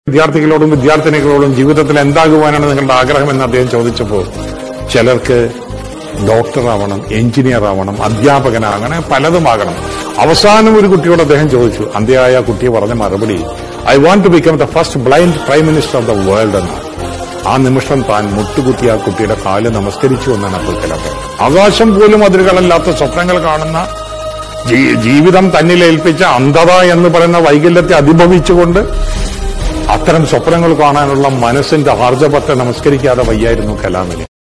വിദ്യാർത്ഥികളോടും വിദ്യാർത്ഥിനികളോടും ജീവിതത്തിൽ എന്താകുവാനാണ് നിങ്ങളുടെ ആഗ്രഹം എന്ന് അദ്ദേഹം ചോദിച്ചപ്പോൾ ചിലർക്ക് ഡോക്ടറാവണം എഞ്ചിനീയർ ആവണം അധ്യാപകനാകണം പലതുമാകണം അവസാനം ഒരു കുട്ടിയോട് അദ്ദേഹം ചോദിച്ചു അന്ത്യയായ ആ കുട്ടി പറഞ്ഞ മറുപടി I want to become the first blind prime minister of the world എന്നാണ് ആ നിമിഷം താൻ മുട്ടുകുത്തി ആ കുട്ടിയുടെ കാല് നമസ്കരിച്ചു എന്നാണ് അബ്ദുൽ കലാം പറഞ്ഞത്. ആകാശം പോലും അതിരുകളല്ലാത്ത സ്വപ്നങ്ങൾ കാണുന്ന ജീ- ജീവിതം തന്നിൽ ഏൽപ്പിച്ച അന്ധത എന്ന് പറയുന്ന വൈകല്യത്തെ അതിഭവിച്ചുകൊണ്ട് അത്തരം സ്വപ്നങ്ങൾ കാണാനുള്ള മനസ്സിന്റെ ആർജവത്തെ നമസ്കരിക്കാതെ വയ്യായിരുന്നു കലാമിന്